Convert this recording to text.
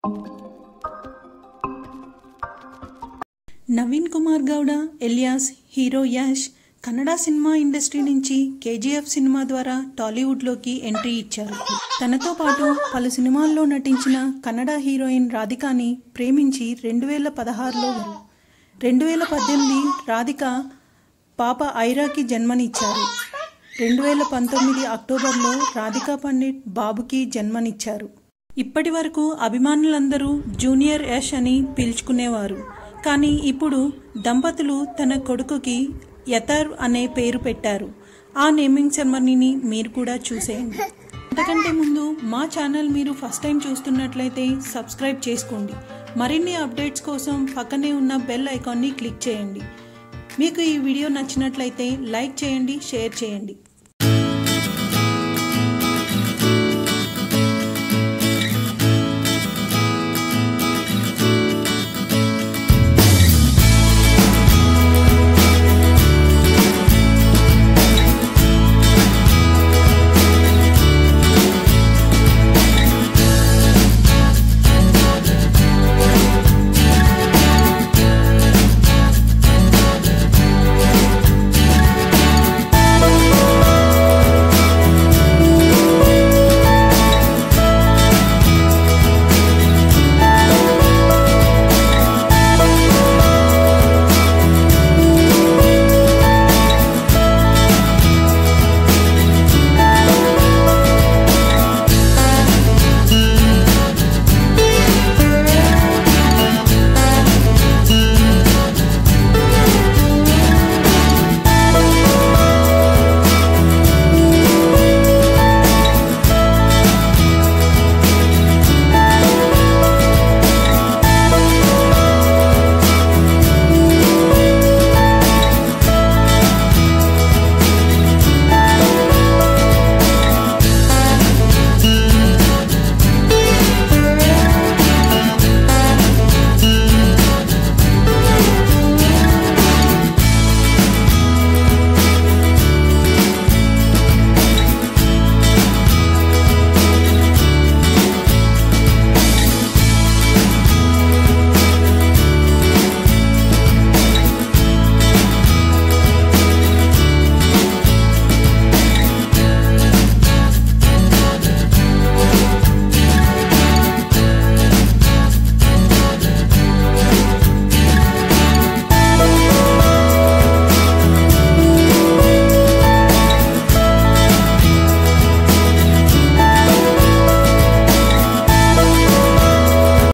Naveen Kumar Gowda alias hero Yash Kannada cinema industry నుంచి KGF cinema ద్వారా టాలీవుడ్లోకి ఎంట్రీ ఇచ్చారు తనతో పాటు పలు సినిమాల్లో నటించిన కన్నడ హీరోయిన్ రాధికాని ప్రేమించి రెండు వేల పదహారులో రెండు వేల పద్దెనిమిది రాధిక పాప ఐరాకి జన్మనిచ్చారు రెండు వేల పంతొమ్మిది అక్టోబర్లో రాధికా పండిట్ బాబుకి జన్మనిచ్చారు ఇప్పటి వరకు అభిమానులందరూ జూనియర్ యష్ అని పిలుచుకునేవారు కానీ ఇప్పుడు దంపతులు తన కొడుకుకి యతర్ అనే పేరు పెట్టారు ఆ నేమింగ్ సెరమనీని మీరు కూడా చూసేయండి అంతకంటే ముందు మా ఛానల్ మీరు ఫస్ట్ టైం చూస్తున్నట్లయితే సబ్స్క్రైబ్ చేసుకోండి మరిన్ని అప్డేట్స్ కోసం పక్కనే ఉన్న బెల్ ఐకాన్ని క్లిక్ చేయండి మీకు ఈ వీడియో నచ్చినట్లయితే లైక్ చేయండి షేర్ చేయండి